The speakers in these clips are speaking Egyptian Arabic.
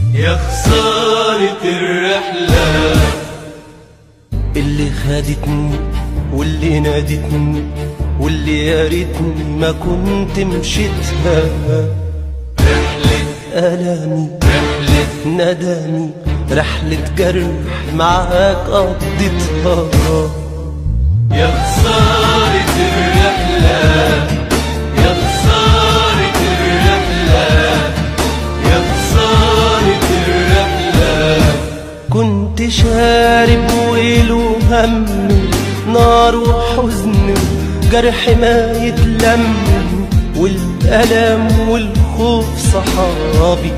يا خسارة الرحلة اللي خدتني واللي نادتني واللي يا ريتني ما كنت مشيتها رحلة ألامي رحلة ندمي رحلة جرح معاك قضيتها يا خسارة الرحلة يا خسارة الرحلة يا خسارة الرحلة كنت شارب ويله هم نار وحزن جرح ما يتلم والألم والخوف صحابي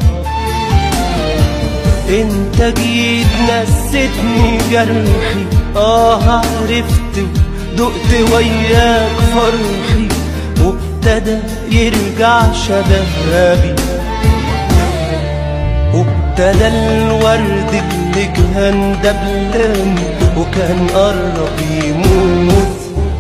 انت جيت نسيتني جرحي اه عرفت دقت وياك فرحي وابتدى يرجع شبابي وابتدى الورد اللي كان دبلان وكان قرب يموت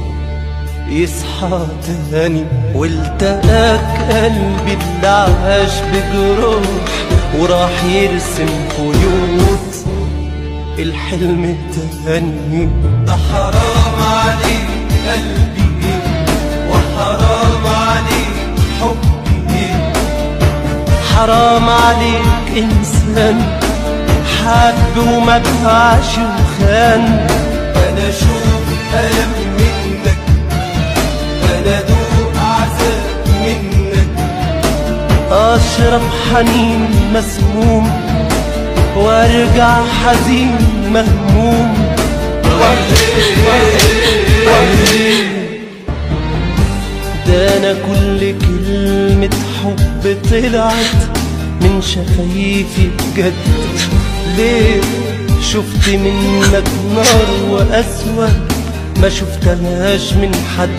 يصحى تاني والتقاك قلبي اللي عاش بجروح وراح يرسم خيوط الحلم تاني ده حرام عليك قلبي وحرام عليك حبي حرام عليك انسان حب وما دفعش وخان انا اشوف الم منك انا ادوق عذاب منك اشرب حنين مسموم وارجع حزين مهموم ده انا كل كلمة حب طلعت من شفايفي بجد ليه شفت منك نار وأسوأ ما شفتهاش من حد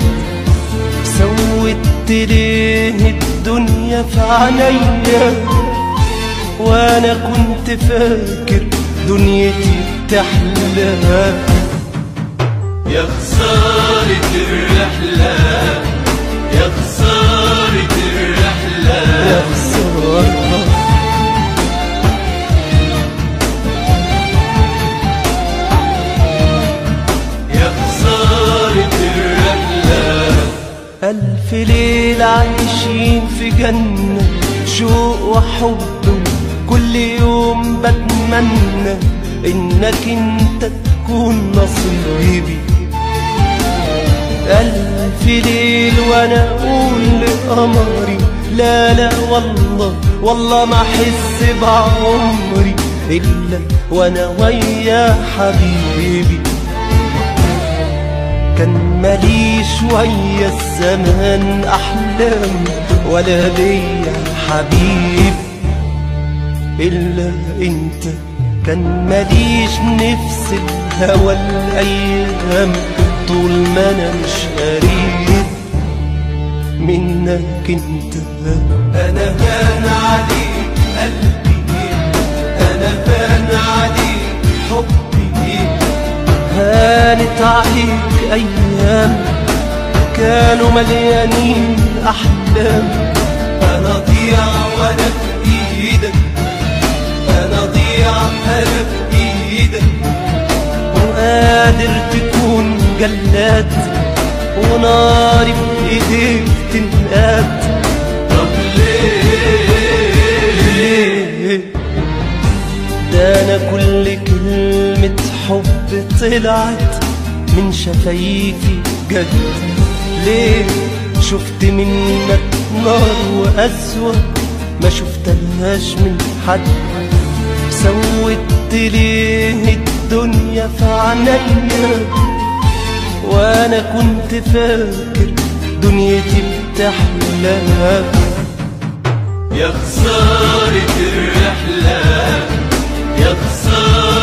سوت ليه الدنيا في عينيا وانا كنت فاكر دنيتي بتحلى يا خسارة الرحلة يا خسارة الرحلة يا خسارة يا خسارة الرحلة ألف ليلة عايشين في جنة شوق وحب كل يوم بتمنى إنك أنت تكون نصيبي ألف ليل وأنا أقول لقمري لا لا والله والله ما أحس بعمري إلا وأنا ويا حبيبي كان ماليش ويا الزمان احلام ولا ليا حبيب الا انت كان ماليش نفس الهوى الايام طول ما انا مش قريب منك انت انا هان عليك قلبي انا هان عليك حبي هانت عليك ايام كانوا مليانين احلام انا ضيع وانا في ايدك انا ضيع انا في ايدك وقادر تكون جلاد وناري في ايديك تنقاد طب ليه ليه ده انا كل كلمة حب طلعت من شفايفي جد ليه شفت منك نار وأسوأ ما شفتهاش من حد سوت ليه الدنيا في عينيا وانا كنت فاكر دنيتي بتحلى يا خسارة الرحلة يا خسارة